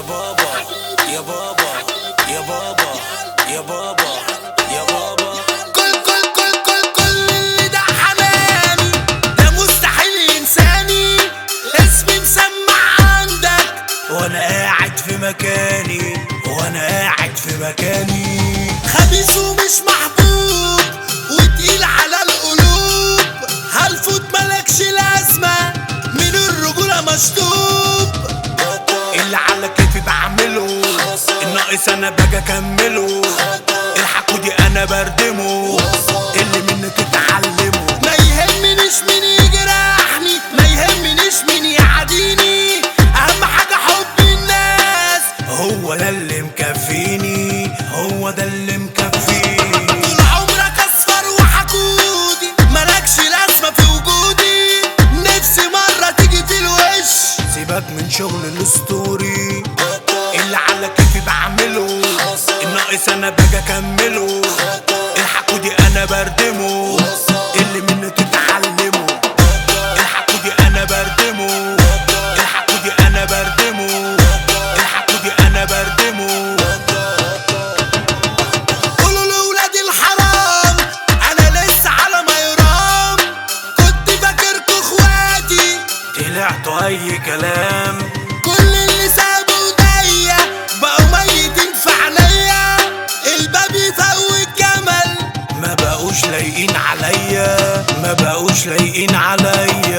بابا يا بابا يا بابا يا بابا يا بابا كل كل كل كل كل اللي ده حناني ده مستحيل ينساني اسمي مسمع عندك وانا قاعد في مكاني وانا قاعد في مكاني خبيث ومش محبوب وتقيل على القلوب هالفوت ملكش لازمة من الرجولة مشطوب اللي على كيفي بعمله الناقص انا باجي اكمله الحقودي انا بردمه اللي منك تتعلمه ما يهمنيش مين يجرحني ما يهمنيش مين يعاديني اهم حاجة حب الناس هو ده اللي مكفيني هو ده اللي مكفيني طول عمرك اصفر وحكودي ملكش لازمة في وجودي نفسي مرة تيجي في الوش سيبك من شغل الاسطوري اللي على كيفي بعمله الناقص انا باجي اكمله الحقودي انا بردمه اللي منه تتعلمه الحقودي انا بردمه الحقودي انا بردمه الحقودي انا بردمه قولوا لولاد الحرام انا لسه على ما يرام كنت فاكركوا اخواتي طلعتوا اي كلام كل اللي سابوا ايديا بقوا ميتين في عينيا الباب يفوق الجمل ما بقوش لايقين عليا ما بقوش لايقين عليا